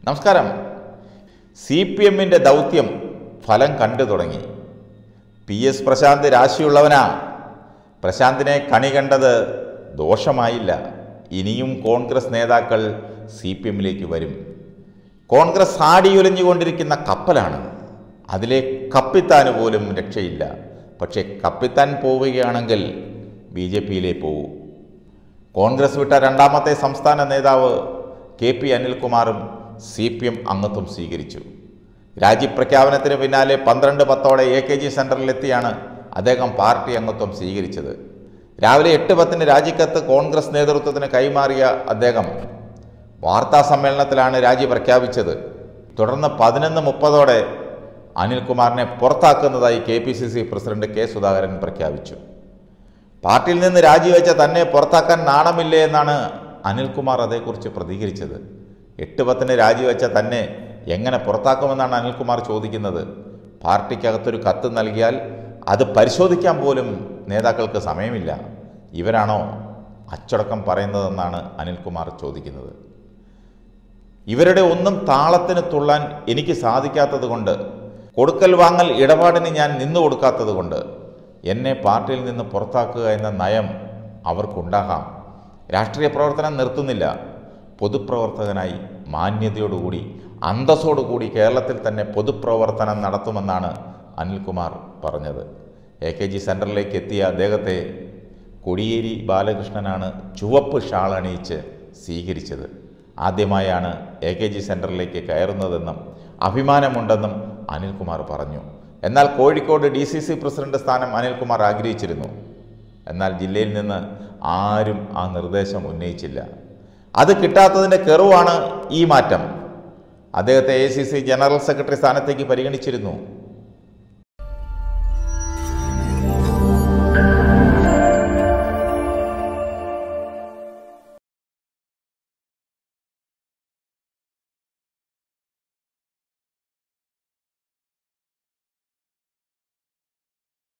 നമസ്കാരം C P എമ്മിൻ്റെ ദൗത്യം ഫലം കണ്ടു തുടങ്ങി പി എസ് പ്രശാന്ത് രാശിയുള്ളവനാ പ്രശാന്തിനെ കണി കണ്ടത് ദോഷമായില്ല ഇനിയും കോൺഗ്രസ് നേതാക്കൾ സി പി എമ്മിലേക്ക് വരും കോൺഗ്രസ് ആടിയുലഞ്ഞുകൊണ്ടിരിക്കുന്ന കപ്പലാണ് അതിലെ കപ്പിത്താന് പോലും രക്ഷയില്ല പക്ഷേ കപ്പിത്താൻ പോവുകയാണെങ്കിൽ ബി ജെ പിയിലേ പോകൂ കോൺഗ്രസ് വിട്ട രണ്ടാമത്തെ സംസ്ഥാന നേതാവ് കെ പി അനിൽകുമാറും സി പി എം അംഗത്വം സ്വീകരിച്ചു രാജ്യപ്രഖ്യാപനത്തിന് പിന്നാലെ പന്ത്രണ്ട് പത്തോടെ എ കെ ജി സെൻറ്ററിലെത്തിയാണ് അദ്ദേഹം പാർട്ടി അംഗത്വം സ്വീകരിച്ചത് രാവിലെ എട്ട് പത്തിന് രാജിക്കത്ത് കോൺഗ്രസ് നേതൃത്വത്തിന് കൈമാറിയ അദ്ദേഹം വാർത്താ സമ്മേളനത്തിലാണ് രാജി പ്രഖ്യാപിച്ചത് തുടർന്ന് പതിനൊന്ന് മുപ്പതോടെ അനിൽകുമാറിനെ പുറത്താക്കുന്നതായി K P C C president K Sudhakaran പ്രഖ്യാപിച്ചു പാർട്ടിയിൽ നിന്ന് രാജിവെച്ച തന്നെ പുറത്താക്കാൻ നാണമില്ലേ എന്നാണ് അനിൽകുമാർ അതേക്കുറിച്ച് പ്രതികരിച്ചത് എട്ട് പത്തിന് രാജിവെച്ച തന്നെ എങ്ങനെ പുറത്താക്കുമെന്നാണ് അനിൽകുമാർ ചോദിക്കുന്നത് പാർട്ടിക്കകത്തൊരു കത്ത് നൽകിയാൽ അത് പരിശോധിക്കാൻ പോലും നേതാക്കൾക്ക് സമയമില്ല ഇവരാണോ അച്ചടക്കം പറയുന്നതെന്നാണ് അനിൽകുമാർ ചോദിക്കുന്നത് ഇവരുടെ ഒന്നും താളത്തിന് തുള്ളാൻ എനിക്ക് സാധിക്കാത്തത് കൊണ്ട് കൊടുക്കൽ വാങ്ങൽ ഇടപാടിന് ഞാൻ നിന്നു കൊടുക്കാത്തത് കൊണ്ട് എന്നെ പാർട്ടിയിൽ നിന്ന് പുറത്താക്കുക എന്ന നയം അവർക്കുണ്ടാകാം രാഷ്ട്രീയ പ്രവർത്തനം നിർത്തുന്നില്ല പൊതുപ്രവർത്തകനായി മാന്യതയോടുകൂടി അന്തസ്സോടുകൂടി കേരളത്തിൽ തന്നെ പൊതുപ്രവർത്തനം നടത്തുമെന്നാണ് അനിൽകുമാർ പറഞ്ഞത് എ കെ ജി സെൻറ്ററിലേക്ക് എത്തിയ അദ്ദേഹത്തെ കൊടിയേരി ബാലകൃഷ്ണനാണ് ചുവപ്പ് ഷാൾ അണിയിച്ച് സ്വീകരിച്ചത് ആദ്യമായാണ് എ കെ ജി സെൻറ്ററിലേക്ക് കയറുന്നതെന്നും അഭിമാനമുണ്ടെന്നും അനിൽകുമാർ പറഞ്ഞു എന്നാൽ Kozhikode D C C president സ്ഥാനം അനിൽകുമാർ ആഗ്രഹിച്ചിരുന്നു എന്നാൽ ജില്ലയിൽ നിന്ന് ആരും ആ നിർദ്ദേശം ഉന്നയിച്ചില്ല അത് കിട്ടാത്തതിൻ്റെ കെറുവാണ് ഈ മാറ്റം അദ്ദേഹത്തെ A C C general secretary സ്ഥാനത്തേക്ക് പരിഗണിച്ചിരുന്നു